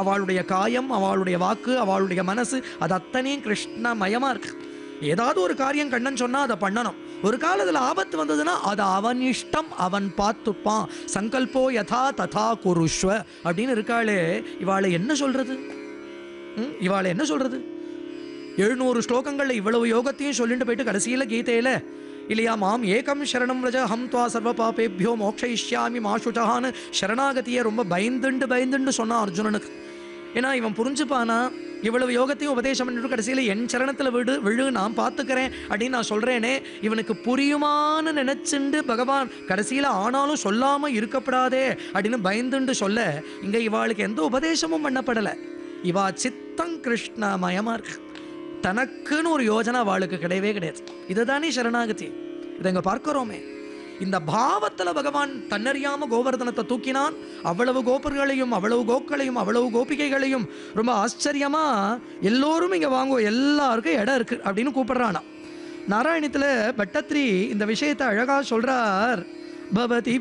அவளுடைய காயம் அவளுடைய வாக்கு அவளுடைய மனசு அது அத்தனையும் கிருஷ்ணமயமா இருக்கு ஏதாவது ஒரு காரியம் கண்ணன் சொன்னா அதை பண்ணணும் ஒரு காலத்துல ஆபத்து வந்ததுன்னா அது அவன் இஷ்டம் அவன் பார்த்துப்பான் சங்கல்போ யதா ததா குருஷ்வ அப்படின்னு இருக்காளே இவாளை என்ன சொல்றது ம், இவாளை என்ன சொல்றது எழுநூறு ஸ்லோகங்கள்ல இவ்வளவு யோகத்தையும் சொல்லிட்டு போயிட்டு கடைசியில கீதையில இல்லையா மாம் ஏகம் சரணம் ரஜ ஹம் துவா சர்வ பாபேபியோ மோக்ஷயிஷ்யாமி மாசுச்சான்னு சரணாகதியை ரொம்ப பயந்துண்டு பயந்துண்டு சொன்னான் அர்ஜுனனுக்கு ஏன்னா இவன் புரிஞ்சுப்பானா இவ்வளவு யோகத்தையும் உபதேசம் பண்ணிட்டு கடைசியில என் சரணத்துல விடு விழு நான் பார்த்துக்கிறேன் அப்படின்னு நான் சொல்றேனே இவனுக்கு புரியுமான்னு நினைச்சுண்டு பகவான் கடைசியில ஆனாலும் சொல்லாம இருக்கப்படாதே அப்படின்னு பயந்துண்டு சொல்ல இங்க இவாளுக்கு எந்த உபதேசமும் பண்ணப்படல இவா சித்தம் கிருஷ்ணமயமா இருக்கு தனக்குன்னு ஒரு யோஜனை அவளுக்கு கிடையவே கிடையாது இதுதானே சரணாகதி இதை இங்க பார்க்கிறோமே இந்த பாவத்துல பகவான் தன்னறியாம கோவர்தனத்தை தூக்கினான் அவ்வளவு கோபர்களையும் அவ்வளவு கோக்களையும் அவ்வளவு கோபிகைகளையும் ரொம்ப ஆச்சரியமா எல்லோரும் இங்க வாங்குவோம் எல்லாருக்கும் இடம் இருக்கு அப்படின்னு கூப்பிடுறானா நாராயணத்துல பட்டத்ரி இந்த விஷயத்தை அழகா சொல்றார் பவதி